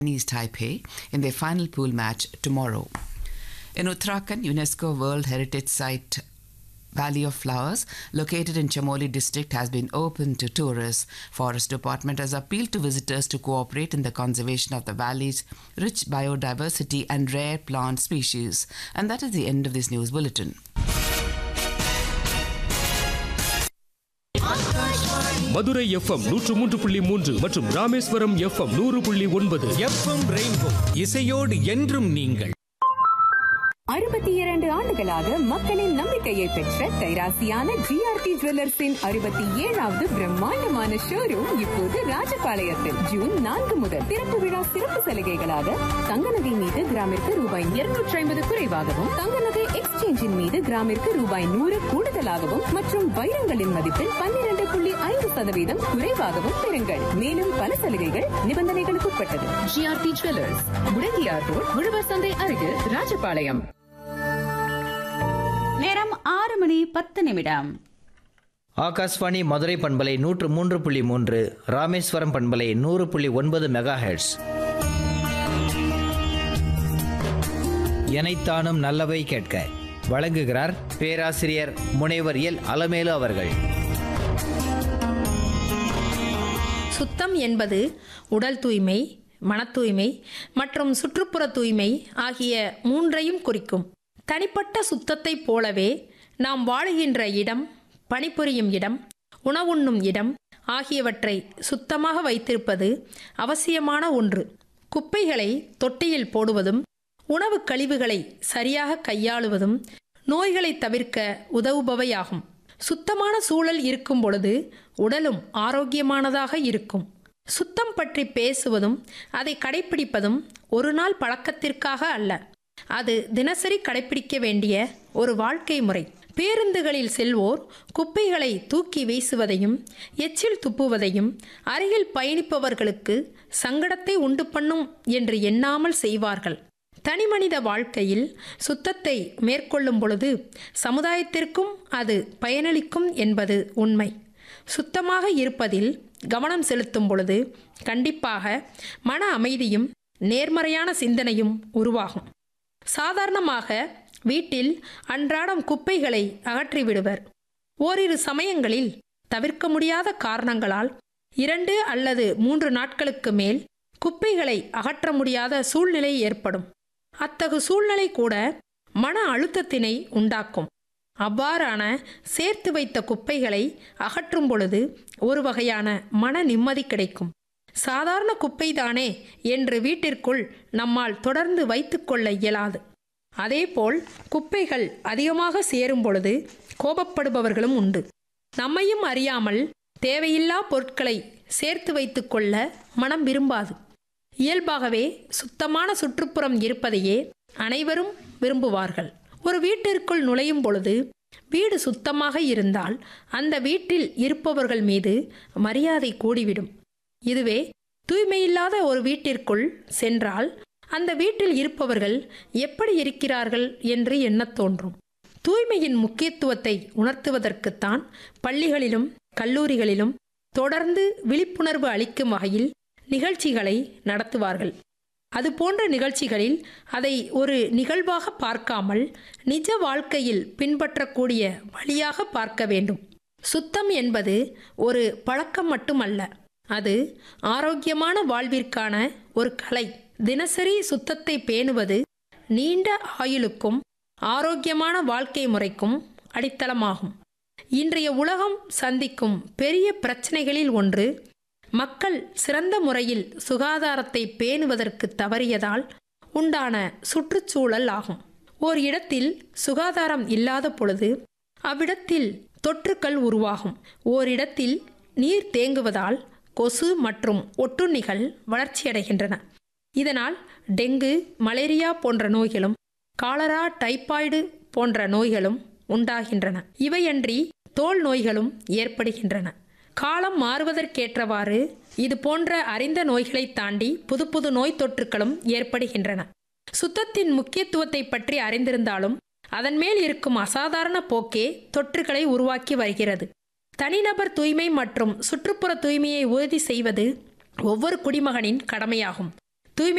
Chinese Taipei in their final pool match tomorrow. In Uttarakhand, UNESCO World Heritage Site Valley of Flowers, located in Chamoli district, has been opened to tourists. Forest Department has appealed to visitors to cooperate in the conservation of the valley's rich biodiversity and rare plant species. And that is the end of this news bulletin. Madurai FM நூற்று மூன்று புள்ளி மூன்று மற்றும் Rameswaram FM நூறு புள்ளி ஒன்பது FM rainbow இசையோடு என்றும் நீங்கள் அறுபத்தி இரண்டு ஆண்டுகளாக மக்களின் நம்பிக்கையை பெற்ற கைராசியான ஜிஆர்டி ஜுவல்லர்ஸின் அறுபத்தி ஏழாவது பிரம்மாண்டமான ஷோரூம் இப்போது ராஜபாளையத்தில் ஜூன் நான்கு முதல் திறப்பு விழா சிறப்பு சலுகைகளாக தங்க நகை மீது கிராமிற்கு ரூபாய் இருநூற்றி ஐம்பது குறைவாகவும் தங்க நகை எக்ஸ்சேஞ்சின் மீது கிராமிற்கு ரூபாய் நூறு கூடுதலாகவும் மற்றும் வைரங்களின் மதிப்பில் பன்னிரண்டு புள்ளி ஐந்து சதவீதம் குறைவாகவும் பெறுங்கள் மேலும் பல சலுகைகள் நிபந்தனைகளுக்கு உட்பட்டது ஜிஆர்டி ஜுவல்லர்ஸ் முடங்கியார் ரோட் உழவர் சந்தை அருகில் ராஜபாளையம் நேரம் ஆறு மணி பத்து நிமிடம் ஆகாஷ்வாணி மதுரை பண்பலை நூற்று மூன்று புள்ளி மூன்று ராமேஸ்வரம் பண்பலை நூறு புள்ளி ஒன்பது மெகா ஹெர்ட்ஸ் எனைத்தானும் நல்லவை கேட்க வழங்குகிறார் பேராசிரியர் முனைவர் எல் அலமேலு அவர்கள் சுத்தம் என்பது உடல் தூய்மை மன தூய்மை மற்றும் சுற்றுப்புற தூய்மை ஆகிய மூன்றையும் குறிக்கும் தனிப்பட்ட சுத்தத்தைப் போலவே நாம் வாழுகின்ற இடம் பணிபுரியும் இடம் உணவுண்ணும் இடம் ஆகியவற்றை சுத்தமாக வைத்திருப்பது அவசியமான ஒன்று குப்பைகளை தொட்டியில் போடுவதும் உணவு கழிவுகளை சரியாக கையாளுவதும் நோய்களை தவிர்க்க உதவுபவையாகும் சுத்தமான சூழல் இருக்கும் பொழுது உடலும் ஆரோக்கியமானதாக இருக்கும் சுத்தம் பற்றி பேசுவதும் அதை கடைபிடிப்பதும் ஒரு நாள் பழக்கத்திற்காக அல்ல அது தினசரி கடைபிடிக்க வேண்டிய ஒரு வாழ்க்கை முறை பேருந்துகளில் செல்வோர் குப்பைகளை தூக்கி வீசுவதையும் எச்சில் துப்புவதையும் அருகில் பயணிப்பவர்களுக்கு சங்கடத்தை உண்டு பண்ணும் என்று எண்ணாமல் செய்வார்கள் தனிமனித வாழ்க்கையில் சுத்தத்தை மேற்கொள்ளும் பொழுது சமுதாயத்திற்கும் அது பயனளிக்கும் என்பது உண்மை சுத்தமாக இருப்பதில் கவனம் செலுத்தும் பொழுது கண்டிப்பாக மன அமைதியும் நேர்மறையான சிந்தனையும் உருவாகும் சாதாரணமாக வீட்டில் அன்றாடம் குப்பைகளை அகற்றிவிடுவர் ஓரிரு சமயங்களில் தவிர்க்க முடியாத காரணங்களால் இரண்டு அல்லது மூன்று நாட்களுக்கு மேல் குப்பைகளை அகற்ற முடியாத சூழ்நிலை ஏற்படும் அத்தகு சூழ்நிலை கூட மன அழுத்தத்தினை உண்டாக்கும் அவ்வாறான சேர்த்து வைத்த குப்பைகளை அகற்றும் பொழுது ஒரு வகையான மன நிம்மதி கிடைக்கும் சாதாரண குப்பைதானே என்று வீட்டிற்குள் நம்மால் தொடர்ந்து வைத்துக்கொள்ள இயலாது அதேபோல் குப்பைகள் அதிகமாக சேரும் பொழுது கோபப்படுபவர்களும் உண்டு நம்மையும் அறியாமல் தேவையில்லா பொருட்களை சேர்த்து வைத்துக்கொள்ள மனம் விரும்பாது இயல்பாகவே சுத்தமான சுற்றுப்புறம் இருப்பதையே அனைவரும் விரும்புவார்கள் ஒரு வீட்டிற்குள் நுழையும் பொழுது வீடு சுத்தமாக இருந்தால் அந்த வீட்டில் இருப்பவர்கள் மீது மரியாதை கூடிவிடும் இதுவே தூய்மையில்லாத ஒரு வீட்டிற்குள் சென்றால் அந்த வீட்டில் இருப்பவர்கள் எப்படி இருக்கிறார்கள் என்று எண்ணத் தோன்றும் தூய்மையின் முக்கியத்துவத்தை உணர்த்துவதற்குத்தான் பள்ளிகளிலும் கல்லூரிகளிலும் தொடர்ந்து விழிப்புணர்வு அளிக்கும் வகையில் நிகழ்ச்சிகளை நடத்துவார்கள் அதுபோன்ற நிகழ்ச்சிகளில் அதை ஒரு நிகழ்வாக பார்க்காமல் நிஜ வாழ்க்கையில் பின்பற்றக்கூடிய வழியாக பார்க்க வேண்டும் சுத்தம் என்பது ஒரு பழக்கம் மட்டுமல்ல அது ஆரோக்கியமான வாழ்விற்கான ஒரு கலை தினசரி சுத்தத்தை பேணுவது நீண்ட ஆயுளுக்கும் ஆரோக்கியமான வாழ்க்கை முறைக்கும் அடித்தளமாகும் இன்றைய உலகம் சந்திக்கும் பெரிய பிரச்சனைகளில் ஒன்று மக்கள் சிறந்த முறையில் சுகாதாரத்தை பேணுவதற்கு தவறியதால் உண்டான சுற்றுச்சூழல் ஆகும் ஓர் இடத்தில் சுகாதாரம் இல்லாத பொழுது அவ்விடத்தில் தொற்றுக்கள் உருவாகும் ஓரிடத்தில் நீர் தேங்குவதால் கொசு மற்றும் ஒட்டுண்ணிகள் வளர்ச்சியடைகின்றன இதனால் டெங்கு மலேரியா போன்ற நோய்களும் காலரா டைபாய்டு போன்ற நோய்களும் உண்டாகின்றன இவையன்றி தோல் நோய்களும் ஏற்படுகின்றன காலம் மாறுவதற்கேற்றவாறு இது போன்ற அறிந்த நோய்களை தாண்டி புது புது நோய் தொற்றுக்களும் ஏற்படுகின்றன சுத்தத்தின் முக்கியத்துவத்தை பற்றி அறிந்திருந்தாலும் அதன் மேல் இருக்கும் அசாதாரண போக்கே தொற்றுகளை உருவாக்கி வருகிறது தனிநபர் தூய்மை மற்றும் சுற்றுப்புற தூய்மையை உறுதி செய்வது ஒவ்வொரு குடிமகனின் கடமையாகும்